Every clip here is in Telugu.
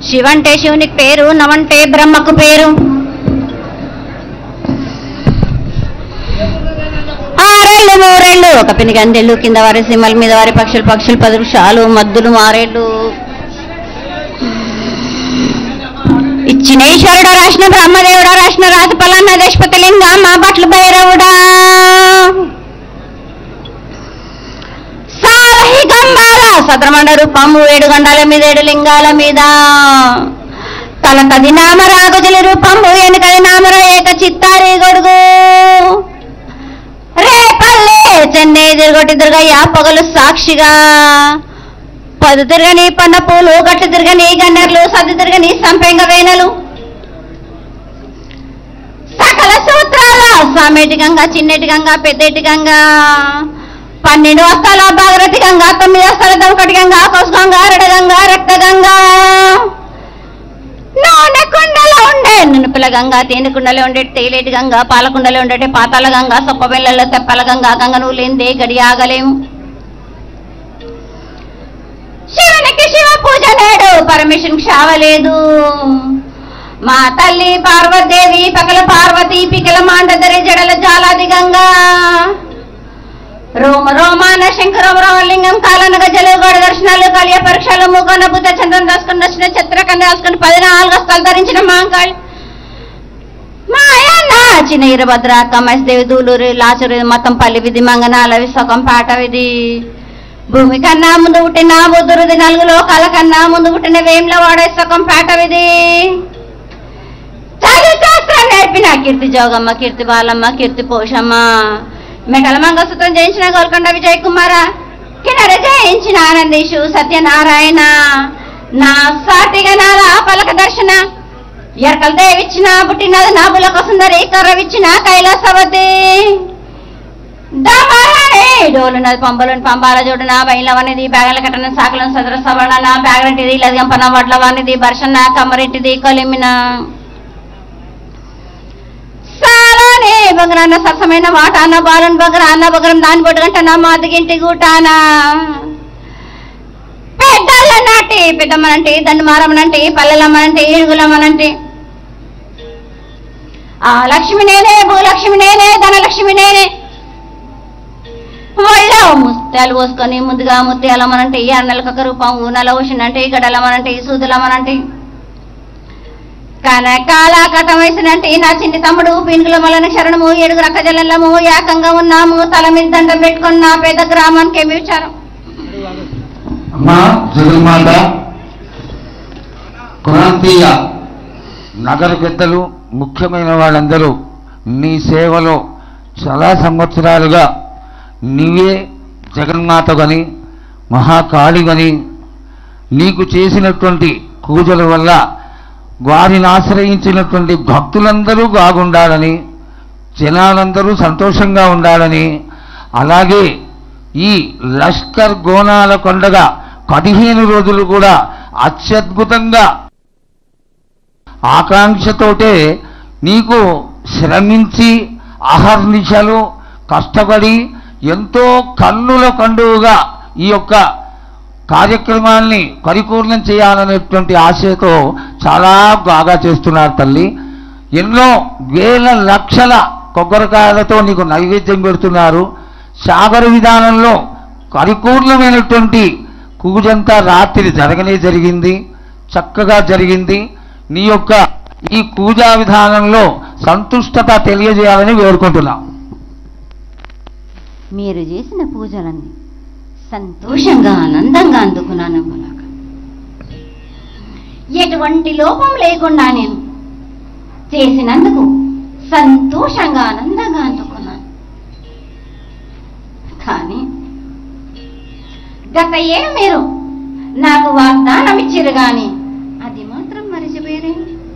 శివంటే శివునికి పేరు నవంటే బ్రహ్మకు పేరు ఆరేళ్ళు మూరేళ్ళు ఒక పిని గందెళ్ళు కింద వారి సింహల మీద వారి పక్షులు పక్షులు పది వృక్షాలు మద్దులు మారేళ్ళు ఇచ్చిన ఈశ్వరుడు రాసిన బ్రహ్మదేవుడా రాసిన రాత పలాన్న దేశపతి లింగ మా బట్లు భైరవుడా సారహి గంబాల సద్రమండ రూపము ఏడు గండాల మీద ఏడు లింగాల మీద తల కది నామరా గుజలి రూపము వెనుకది నామర ఏక చిత్తారి గొడుగు రేపల్లె చెన్నై తిరగొట్టి తిరగయ్య పొగలు సాక్షిగా పదు తిరగని పన్న పూలు గట్టు తిరగని గన్నెర్లు సద్దు తిరగని సంపెంగ వేనలు సకల సూత్రాల సామేటి గంగా చిన్నటి గంగా పెద్దటి గంగా పన్నెండు వస్తాల భాగరథి గంగా తొమ్మిది వస్తాల దొంకటి గంగా కొసు గంగా రెడ గంగా రక్త గంగా నూనె కుండలో ఉండే నునుపుల గంగా తేనె కుండలో ఉండే తేలేటి గంగా పాలకుండలో ఉండేటి పాతాల గంగా సొప్ప వెళ్ళల్లో తెప్పల గంగా గంగ నువ్వు లేనిదే గడి ఆగలేము శివునికి శివ పూజ లేడు పరమేశ్వరునికి శావలేదు మా తల్లి పార్వతీదేవి పకల పార్వతి పికల మాండదరి జడల జాలాది గంగా రోమ రోమాన శంకరం రామలింగం కాలనగ జలు గోడ దర్శనాలు కలియ పరీక్షలు ముగన బుద్ధ చంద్రం దాసుకుని వచ్చిన చిత్రకంద దాసుకుని పదినాలుగు హస్తాలు ధరించిన మాంకాళి మాయన్న చిన్న ఇరభద్ర కమేశ్దేవి దూలూరు లాచూరు మొత్తం పల్లి విధి మంగనాల విశ్వకం పాట విధి భూమి కన్నా ముందు పుట్టిన బుద్ధురుది నలుగు లోకాల కన్నా ముందు పుట్టిన వేంల వాడే సుఖం పాట విధి చదువు శాస్త్రం నేర్పిన కీర్తి జోగమ్మ కీర్తి బాలమ్మ కీర్తి పోషమ్మ మెటల మంగళసూత్రం జయించిన గోల్కొండ విజయ్ కుమార కిన్నర జయించిన ఆనందీషు సత్యనారాయణ నా సాటిగా నాల పలక దర్శన ఎరకల దేవిచ్చిన పుట్టినది నా బులక సుందరి కర్రవిచ్చిన కైలాసవతి దమరణి డోలునది పంబలోని పంబాల జోడున బయలవనిది బ్యాగల కట్టన సాకలను సదర సవర్ణ బ్యాగరంటిది లదిగంపన వడ్లవనిది బర్షణ కమ్మరింటిది కొలిమిన సాలానే బగరాన్న సరసమైన వాటాన బాలన్ బగరాన్న బగరం దాని బొడ్డుగంట నా మాదిగింటి గూటాన పెద్దల నాటి పెద్దమ్మనంటే దండుమారమ్మనంటే పల్లెలమ్మనంటే ఏడుగులమ్మనంటే ఆ లక్ష్మి నేనే భూలక్ష్మి నేనే ధనలక్ష్మి నేనే ఒళ్ళో ముత్యాలు పోసుకొని ముందుగా ముత్యాలమ్మనంటే ఈ అన్నలకొక రూపం ఊనల ఊసినంటే గడలమ్మనంటే సూదులమ్మనంటే కనకాల కటం వేసినంటే నా చిన్ని తమ్ముడు పీనుగుల మలన శరణము ఏడుగు రక్క జల్లము ఏకంగా ఉన్నాము తల మీద దండం పెట్టుకున్న పెద్ద గ్రామానికి ఏమి విచారం అమ్మా జగన్మాత ప్రాంతీయ నగర పెద్దలు ముఖ్యమైన వాళ్ళందరూ నీ సేవలో చాలా సంవత్సరాలుగా నీవే జగన్మాత గని మహాకాళి గని నీకు చేసినటువంటి పూజల వల్ల వారిని ఆశ్రయించినటువంటి భక్తులందరూ బాగుండాలని జనాలందరూ సంతోషంగా ఉండాలని అలాగే ఈ లష్కర్ గోనాల కొండగా పదిహేను రోజులు కూడా అత్యద్భుతంగా ఆకాంక్షతోటే నీకు శ్రమించి అహర్నిశలు కష్టపడి ఎంతో కన్నుల కండువుగా ఈ యొక్క కార్యక్రమాల్ని పరిపూర్ణం చేయాలనేటువంటి ఆశతో చాలా బాగా చేస్తున్నారు తల్లి ఎన్నో వేల లక్షల కొబ్బరికాయలతో నీకు నైవేద్యం పెడుతున్నారు సాగర విధానంలో పరిపూర్ణమైనటువంటి పూజంతా రాత్రి జరగనే జరిగింది చక్కగా జరిగింది నీ యొక్క ఈ పూజా విధానంలో సంతుష్టత తెలియజేయాలని వేడుకుంటున్నాం మీరు చేసిన పూజలన్నీ సంతోషంగా ఆనందంగా అందుకున్నాను అలాగా ఎటువంటి లోపం లేకుండా నేను చేసినందుకు సంతోషంగా ఆనందంగా అందుకున్నాను కానీ గత ఏడు మీరు నాకు వాగ్దానం ఇచ్చారు కానీ అది మాత్రం మరిచిపోయారే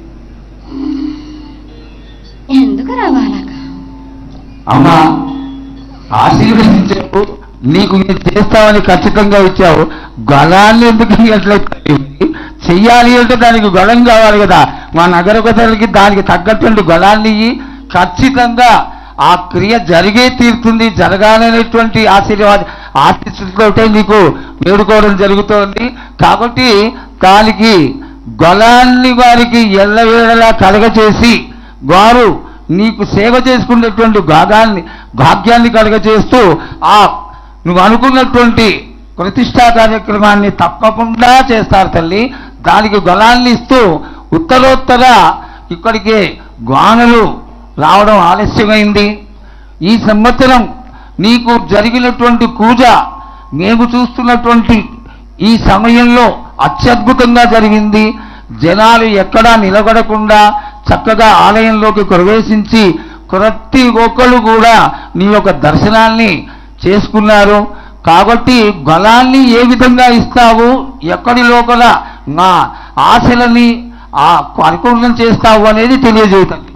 ఎందుకు రావాలగా అమ్మా ఆశీర్వదించావు నీకు నేను చేస్తామని ఖచ్చితంగా ఇచ్చావు గళాన్ని ఎందుకు ఇవ్వట్లేదు చెయ్యాలి అంటే దానికి గళం కావాలి కదా మా నగర ప్రజలకి దానికి తగ్గటువంటి గళాన్ని ఇయ్యి ఖచ్చితంగా ఆ క్రియ జరిగే తీరుతుంది జరగాలనేటువంటి ఆశీర్వాద ఆశీస్సులతోటే నీకు వేడుకోవడం జరుగుతోంది కాబట్టి దానికి గలాన్ని వారికి ఎల్లవేళలా కలగచేసి వారు నీకు సేవ చేసుకునేటువంటి భాగాన్ని భాగ్యాన్ని కలగచేస్తూ ఆ నువ్వు అనుకున్నటువంటి ప్రతిష్టా కార్యక్రమాన్ని తప్పకుండా చేస్తారు తల్లి దానికి గలాన్ని ఇస్తూ ఉత్తరోత్తర ఇక్కడికి గానులు రావడం ఆలస్యమైంది ఈ సంవత్సరం నీకు జరిగినటువంటి పూజ మేము చూస్తున్నటువంటి ఈ సమయంలో అత్యద్భుతంగా జరిగింది జనాలు ఎక్కడా నిలబడకుండా చక్కగా ఆలయంలోకి ప్రవేశించి ప్రతి ఒక్కళ్ళు కూడా నీ యొక్క దర్శనాన్ని చేసుకున్నారు కాబట్టి బలాన్ని ఏ విధంగా ఇస్తావు ఎక్కడి లోపల నా ఆశలని ఆ అనుకూలం చేస్తావు అనేది తెలియజేయటండి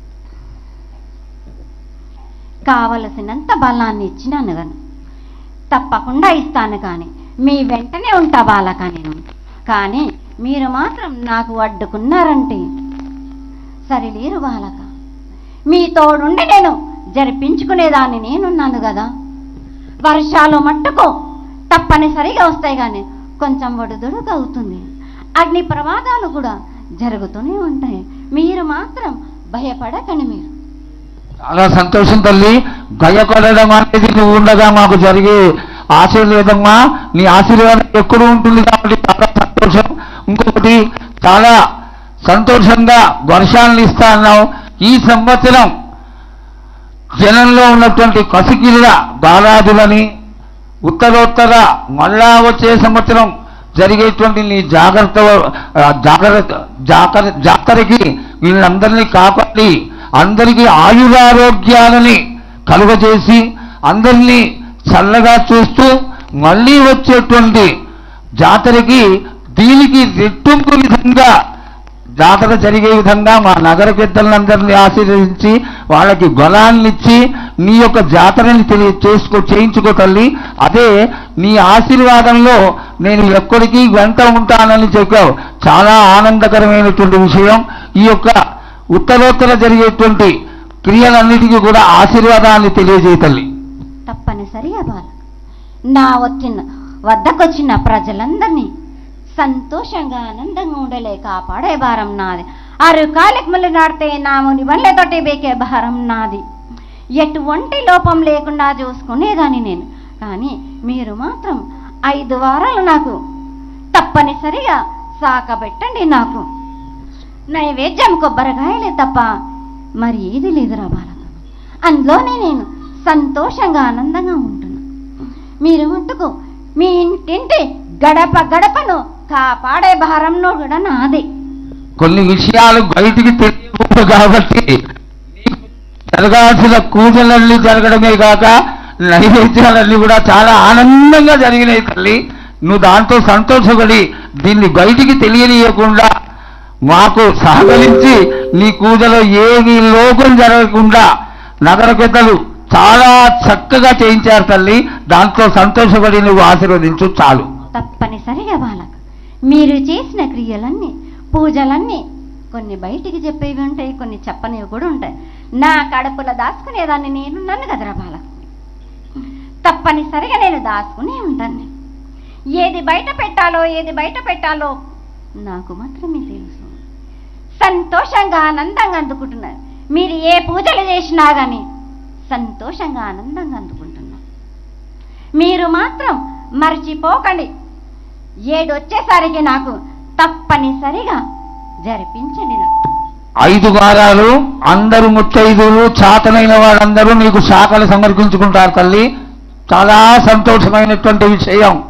కావలసినంత బలాన్ని ఇచ్చినాను గాను తప్పకుండా ఇస్తాను కానీ మీ వెంటనే ఉంటా బాలక నేను కానీ మీరు మాత్రం నాకు అడ్డుకున్నారంటే సరిలేరు బాలక మీ తోడుండి నేను జరిపించుకునేదాన్ని నేనున్నాను కదా వర్షాలు మట్టుకు తప్పనిసరిగా వస్తాయి కానీ కొంచెం ఒడిదుడుకు అవుతుంది అగ్ని ప్రమాదాలు కూడా జరుగుతూనే ఉంటాయి మీరు మాత్రం భయపడకండి మీరు చాలా సంతోషం తల్లి భయపడడం అనేది నువ్వు ఉండగా మాకు జరిగే ఆశీర్వాదమ్మా నీ ఆశీర్వాదం ఎప్పుడు ఉంటుంది కాబట్టి చాలా సంతోషం ఇంకొకటి చాలా సంతోషంగా వర్షాలను ఇస్తా అన్నావు ఈ సంవత్సరం జనంలో ఉన్నటువంటి కసికిళ్ళ బాలాదులని ఉత్తరోత్తర మళ్ళా వచ్చే సంవత్సరం జరిగేటువంటి నీ జాగ్రత్త ఆ, జాగ్రత్త జాగ్ర జాతరకి వీళ్ళందరినీ కాపాడి అందరికీ ఆయురారోగ్యాలని కలుగజేసి అందరినీ చల్లగా చూస్తూ మళ్ళీ వచ్చేటువంటి జాతరకి దీనికి రెట్టింపు విధంగా జాతర జరిగే విధంగా మా నగర పెద్దలందరినీ ఆశీర్వదించి వాళ్ళకి బలాన్ని ఇచ్చి నీ యొక్క జాతరని తెలియ చేసుకో చేయించుకో తల్లి అదే నీ ఆశీర్వాదంలో నేను ఎక్కడికి వెంట ఉంటానని చెప్పావు చాలా ఆనందకరమైనటువంటి విషయం ఈ యొక్క ఉత్తరోత్తర జరిగేటువంటి క్రియలన్నిటికీ కూడా ఆశీర్వాదాన్ని తెలియజేయ తల్లి తప్పనిసరిగా బాల నా వచ్చిన వద్దకొచ్చిన ప్రజలందరినీ సంతోషంగా ఆనందంగా ఉండలే కాపాడే భారం నాది ఆరు కాలికములు నాడితే నాముని వన్లతోటి బేకే భారం నాది ఎటువంటి లోపం లేకుండా చూసుకునేదాన్ని నేను కానీ మీరు మాత్రం ఐదు వారాలు నాకు తప్పనిసరిగా సాకబెట్టండి నాకు నైవేద్యం కొబ్బరికాయలే తప్ప మరి ఏది లేదురా బాలక అందులోనే నేను సంతోషంగా ఆనందంగా ఉంటున్నా మీరు మట్టుకు మీ ఇంటింటి గడప గడపను కాపాడే భారంలో కూడా నాదే కొన్ని విషయాలు బయటికి తెలియకూడదు కాబట్టి నీకు జరగాల్సిన పూజలన్నీ జరగడమే కాక నైవేద్యాలన్నీ కూడా చాలా ఆనందంగా జరిగినాయి తల్లి నువ్వు దాంతో సంతోషపడి దీన్ని బయటికి తెలియనీయకుండా మాకు సహకరించి నీ పూజలో ఏమీ లోపం జరగకుండా నగర పెద్దలు చాలా చక్కగా చేయించారు తల్లి దాంట్లో సంతోషపడి నువ్వు ఆశీర్వదించు చాలు తప్పనిసరిగా బాలక మీరు చేసిన క్రియలన్నీ పూజలన్నీ కొన్ని బయటికి చెప్పేవి ఉంటాయి కొన్ని చెప్పనివి కూడా ఉంటాయి నా కడుపులో దాచుకునేదాన్ని నేను నన్ను కదరా బాలక తప్పనిసరిగా నేను దాచుకునే ఉంటాను ఏది బయట పెట్టాలో ఏది బయట పెట్టాలో నాకు మాత్రమే తెలుసు సంతోషంగా ఆనందంగా అందుకుంటున్నారు మీరు ఏ పూజలు చేసినా కానీ సంతోషంగా ఆనందంగా అందుకుంటున్నారు మీరు మాత్రం మర్చిపోకండి ఏడు వచ్చేసరికి నాకు తప్పనిసరిగా జరిపించండి నాకు ఐదు వారాలు అందరూ ముత్తైదులు చాతనైన వాళ్ళందరూ నీకు శాఖలు సమర్పించుకుంటారు తల్లి చాలా సంతోషమైనటువంటి విషయం